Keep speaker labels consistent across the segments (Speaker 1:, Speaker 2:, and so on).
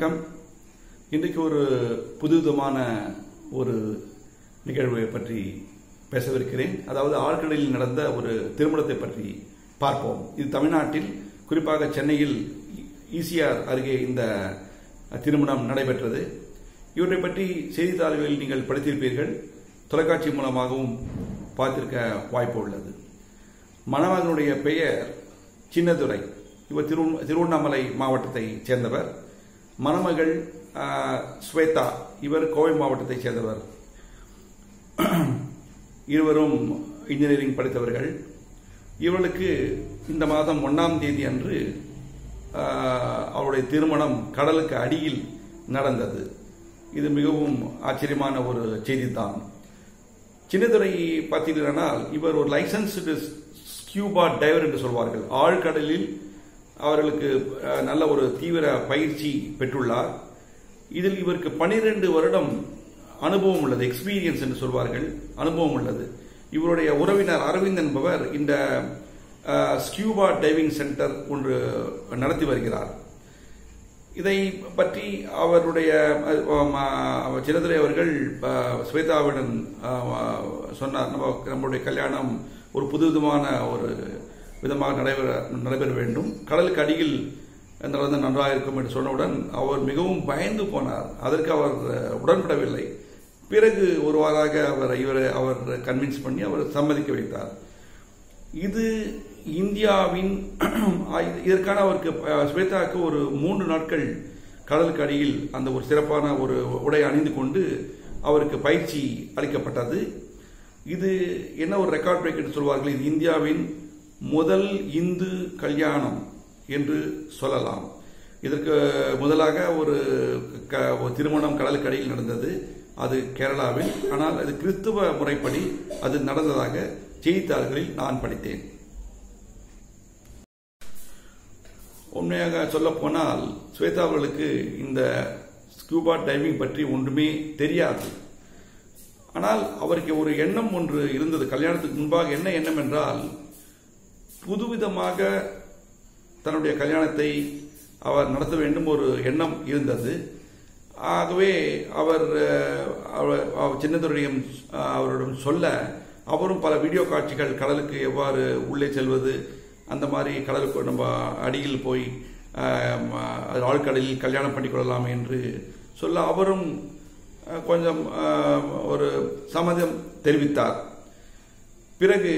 Speaker 1: வணக்கம் இன்றைக்கு ஒரு புதுவிதமான ஒரு நிகழ்வை பற்றி பேசவிருக்கிறேன் அதாவது ஆழ்கடலில் நடந்த ஒரு திருமணத்தை பற்றி பார்ப்போம் இது தமிழ்நாட்டில் குறிப்பாக சென்னையில் ஈசிஆர் அருகே இந்த திருமணம் நடைபெற்றது இவற்றை பற்றி செய்தித்தாள்களில் நீங்கள் படித்திருப்பீர்கள் தொலைக்காட்சி மூலமாகவும் பார்த்திருக்க வாய்ப்பு உள்ளது மணமகனுடைய பெயர் சின்னதுரை இவர் திரு திருவண்ணாமலை மாவட்டத்தைச் சேர்ந்தவர் மணமகள் ஆஹ், ஸ்வேதா இவர் கோவை மாவட்டத்தைச் சேர்ந்தவர் இருவரும் இன்ஜினியரிங் படித்தவர்கள் இவர்களுக்கு இந்த மாதம் ஒன்றாம் தேதி அன்று ஆஹ், அவருடைய திருமணம் கடலுக்கு அடியில் நடந்தது இது மிகவும் ஆச்சரியமான ஒரு செய்திதான் சின்னதுரை பார்த்தீர்களானால் இவர் ஒரு லைசன்ஸ்டு ஸ்கியூபா டைவர் என்று சொல்வார்கள் ஆழ்கடலில் அவர்களுக்கு அஹ், நல்ல ஒரு தீவிர பயிற்சி பெற்றுள்ளார் இதில் இவருக்கு 12 வருடம் அனுபவம் உள்ளது எக்ஸ்பீரியன்ஸ் என்று சொல்வார்கள் அனுபவம் உள்ளது இவருடைய உறவினர் அரவிந்த் என்பவர் இந்த அஹ், ஸ்கியூபா டைவிங் சென்டர் ஒன்று நடத்தி வருகிறார் இதை பற்றி அவருடைய அஹ், அஹ், சின்னதுரை அவர்கள் அஹ், ஸ்வேதாவிடம் அஹ், சொன்னார் நம்ம நம்முடைய கல்யாணம் ஒரு புதுவிதமான ஒரு விதமாக நடைபெற நடைபெற வேண்டும் கடலுக்கு அடியில் நடந்து நன்றாக இருக்கும் என்று சொன்னவுடன் அவர் மிகவும் பயந்து போனார் அதற்கு அவர் அஹ், உடன்படவில்லை பிறகு ஒரு வாராக அவர் இவரை அவர் கன்வின்ஸ் பண்ணி அவர் சம்மதிக்க வைத்தார் இது இந்தியாவின் இதற்கான அவருக்கு அஹ், ஸ்வேதாவுக்கு ஒரு மூன்று நாட்கள் கடலுக்கு அடியில் அந்த ஒரு சிறப்பான ஒரு உடை அணிந்து கொண்டு அவருக்கு பயிற்சி அளிக்கப்பட்டது இது என்ன ஒரு ரெக்கார்ட் பிரேக் என்று சொல்வார்கள் இது இந்தியாவின் முதல் இந்து கல்யாணம் என்று சொல்லலாம் இதற்கு முதலாக ஒரு க- ஒரு திருமணம் கடலுக்கு அடியில் நடந்தது அது கேரளாவில் ஆனால் அது கிறிஸ்துவ முறைப்படி அது நடந்ததாக செய்தித்தாள்களில் நான் படித்தேன் உண்மையாக சொல்ல போனால் ஸ்வேதா அவர்களுக்கு இந்த ஸ்கூபா டைவிங் பற்றி ஒன்றுமே தெரியாது ஆனால் அவருக்கு ஒரு எண்ணம் ஒன்று இருந்தது கல்யாணத்துக்கு முன்பாக என்ன எண்ணம் என்றால் புதுவிதமாக தன்னுடைய கல்யாணத்தை அவர் நடத்த வேண்டும் ஒரு எண்ணம் இருந்தது ஆகவே அவர் அஹ், அவர் அவர் சின்னதுரையும் அஹ், அவரிடம் சொல்ல அவரும் பல வீடியோ காட்சிகள் கடலுக்கு எவ்வாறு உள்ளே செல்வது அந்த மாதிரி கடலுக்கு நம்ம அடியில் போய் அஹ், ம- ஆழ்கடலில் கல்யாணம் பண்ணிக்கொள்ளலாம் என்று சொல்ல அவரும் அஹ், கொஞ்சம் அஹ், ஒரு சம்மதம் தெரிவித்தார் பிறகு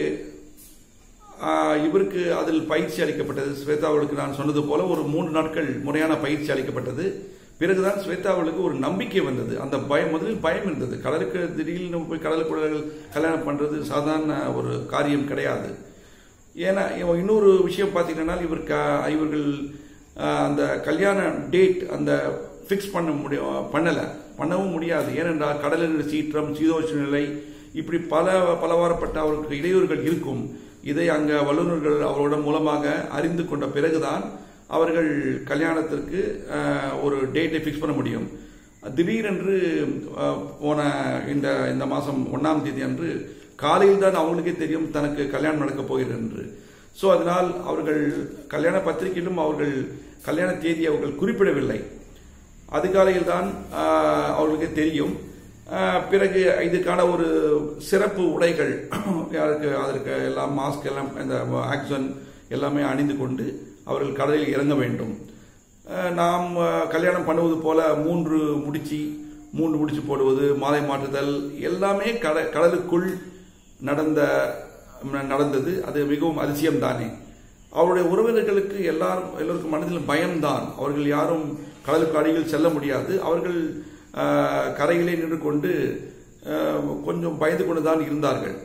Speaker 1: ஆஹ், இவருக்கு அதில் பயிற்சி அளிக்கப்பட்டது ஸ்வேதாவுக்கு நான் சொன்னது போல ஒரு மூன்று நாட்கள் முறையான பயிற்சி அளிக்கப்பட்டது பிறகுதான் ஸ்வேதாவுக்கு ஒரு நம்பிக்கை வந்தது அந்த பயம் முதலில் பயம் இருந்தது கடலுக்கு திடீர்னு நம்ம போய் கடலுக்குள்ள கல்யாணம் பண்றது சாதாரண ஒரு காரியம் கிடையாது ஏன்னா இவ- இன்னொரு விஷயம் பார்த்தீங்கன்னா இவர் க- இவர்கள் ஆஹ், அந்த கல்யாண டேட் அந்த ஃபிக்ஸ் பண்ண முடியும் பண்ணல பண்ணவும் முடியாது ஏனென்றால் கடலில் சீற்றம் சீதோஷ நிலை இப்படி பல பலவாறப்பட்ட அவர்களுக்கு இடையூறுகள் இருக்கும் இதை அங்க வல்லுநர்கள் அவரோட மூலமாக அறிந்து கொண்ட பிறகுதான் அவர்கள் கல்யாணத்திற்கு ஆஹ், ஒரு டேட்டை ஃபிக்ஸ் பண்ண முடியும் திடீரென்று ஆஹ், போன இந்த இந்த மாதம் ஒன்றாம் தேதி அன்று காலையில் தான் அவங்களுக்கே தெரியும் தனக்கு கல்யாணம் நடக்கப் போகிறது என்று ஸோ அதனால் அவர்கள் கல்யாண பத்திரிகையிலும் அவர்கள் கல்யாண தேதி அவர்கள் குறிப்பிடவில்லை அதிகாலையில் தான் ஆஹ், அவர்களுக்கு தெரியும் ஆஹ், பிறகு இதுக்கான ஒரு சிறப்பு உடைகள் யாருக்கு அதற்கு எல்லாம் மாஸ்க் எல்லாம் இந்த ஆக்சன் எல்லாமே அணிந்து கொண்டு அவர்கள் கடலில் இறங்க வேண்டும் ஆஹ், நாம் ஆஹ், கல்யாணம் பண்ணுவது போல மூன்று முடிச்சு மூன்று முடிச்சு போடுவது மாலை மாற்றுதல் எல்லாமே கட கடலுக்குள் நடந்த நடந்தது அது மிகவும் அதிசயம் தானே அவருடைய உறவினர்களுக்கு எல்லாரும் எல்லோருக்கும் மனதில் பயம்தான் அவர்கள் யாரும் கடலுக்கு அடியில் செல்ல முடியாது அவர்கள் ஆஹ், கரையிலே நின்று கொண்டு ஆஹ், கொஞ்சம் பயந்து கொண்டுதான் இருந்தார்கள்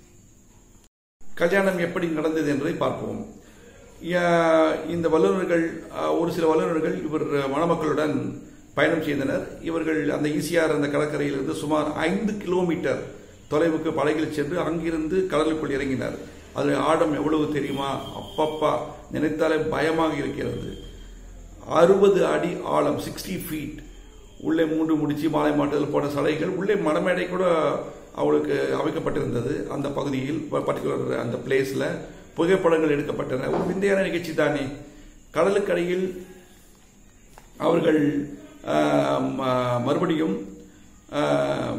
Speaker 1: கல்யாணம் எப்படி நடந்தது என்பதை பார்ப்போம் யா- இந்த வல்லுநர்கள் அஹ், ஒரு சில வல்லுநர்கள் இவர் மணமக்களுடன் பயணம் செய்தனர் இவர்கள் அந்த ஈசிஆர் அந்த கடற்கரையிலிருந்து சுமார் ஐந்து கிலோமீட்டர் தொலைவுக்கு படகில் சென்று அங்கிருந்து கடலுக்குள் இறங்கினர் அது ஆழம் எவ்வளவு தெரியுமா அப்பப்பா நினைத்தாலே பயமாக இருக்கிறது அறுபது அடி ஆழம் சிக்ஸ்டி ஃபீட் உள்ளே மூன்று முடிச்சு மாலை மாட்டுதல் போன்ற சடைகள் உள்ளே மடமேடை கூட அவளுக்கு அமைக்கப்பட்டிருந்தது அந்த பகுதியில் பர்டிகுலர் அந்த பிளேஸ்ல புகைப்படங்கள் எடுக்கப்பட்டன ஒரு விந்தையான நிகழ்ச்சி தானே கடலுக்கடியில் அவர்கள் ஆஹ், ம- மறுபடியும் ஆஹ்,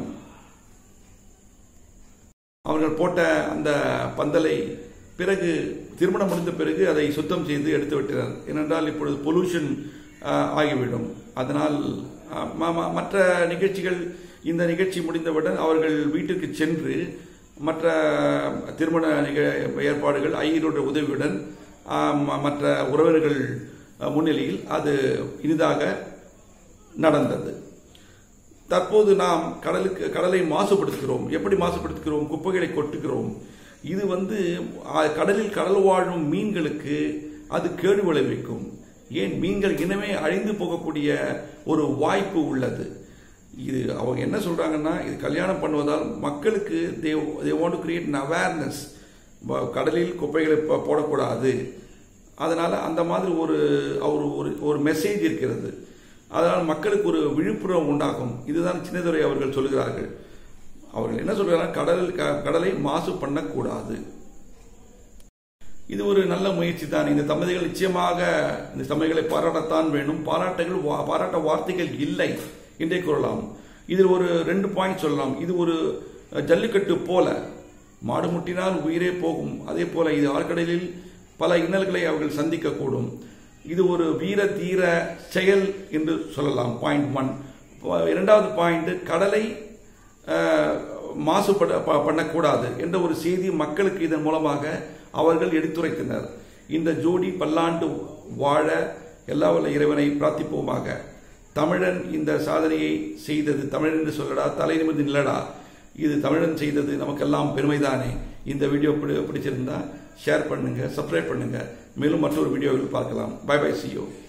Speaker 1: அவர்கள் போட்ட அந்த பந்தலை பிறகு திருமணம் முடிந்த பிறகு அதை சுத்தம் செய்து எடுத்து விட்டனர் ஏனென்றால் இப்பொழுது பொல்யூஷன் ஆகிவிடும் அதனால் அஹ், ம- ம- மற்ற நிகழ்ச்சிகள் இந்த நிகழ்ச்சி முடிந்தவுடன் அவர்கள் வீட்டிற்கு சென்று மற்ற திருமண நிக- ஏற்பாடுகள் ஐயருடைய உதவியுடன் ஆஹ், ம- மற்ற உறவினர்கள் அஹ், முன்னிலையில் அது இனிதாக நடந்தது தற்போது நாம் கடலுக்கு கடலை மாசுபடுத்துகிறோம் எப்படி மாசுபடுத்துகிறோம் குப்பைகளை கொட்டுகிறோம் இது வந்து ஆ, கடலில் கடல் வாழும் மீன்களுக்கு அது கேடு விளைவிக்கும் ஏன் மீன்கள் இனமே அழிந்து போகக்கூடிய ஒரு வாய்ப்பு உள்ளது இது அவங்க என்ன சொல்றாங்கன்னா இது கல்யாணம் பண்ணுவதால் மக்களுக்கு they they want to create awareness கடலில் குப்பைகளை போ- போடக்கூடாது அதனால அந்த மாதிரி ஒரு ஒரு ஒரு ஒரு மெசேஜ் இருக்கிறது அதனால் மக்களுக்கு ஒரு விழிப்புணர்வு உண்டாகும் இதுதான் சின்னதுரை அவர்கள் சொல்கிறார்கள் அவர்கள் என்ன சொல்கிறார்கள் கடல் க- கடலை மாசு பண்ணக்கூடாது இது ஒரு நல்ல முயற்சி தான் இந்த தம்பதிகள் நிச்சயமாக இந்த தம்பதிகளை பாராட்டத்தான் வேண்டும் பாராட்டுகள் வா- பாராட்ட வார்த்தைகள் இல்லை என்றே கூறலாம் இதில் ஒரு ரெண்டு பாயிண்ட் சொல்லலாம் இது ஒரு அஹ், ஜல்லிக்கட்டு போல மாடு முட்டினால் உயிரே போகும் அதே போல இது ஆழ்கடலில் பல இன்னல்களை அவர்கள் சந்திக்கக்கூடும் இது ஒரு வீர தீர செயல் என்று சொல்லலாம் பாயிண்ட் ஒன் இரண்டாவது பாயிண்ட் கடலை அஹ், மாசுபட ப- பண்ணக்கூடாது என்ற ஒரு செய்தி மக்களுக்கு இதன் மூலமாக அவர்கள் எடுத்துரைத்தனர் இந்த ஜோடி பல்லாண்டு வாழ எல்லா வல்ல இறைவனை பிரார்த்திப்போமாக தமிழன் இந்த சாதனையை செய்தது தமிழன் என்று சொல்லடா தலை நிமிர்ந்து நில்லடா இது தமிழன் செய்தது நமக்கெல்லாம் பெருமைதானே இந்த வீடியோ பிடி- பிடிச்சிருந்தா ஷேர் பண்ணுங்க சப்ஸ்கிரைப் பண்ணுங்க மேலும் மற்றொரு வீடியோவில் பார்க்கலாம் பை பை சி யூ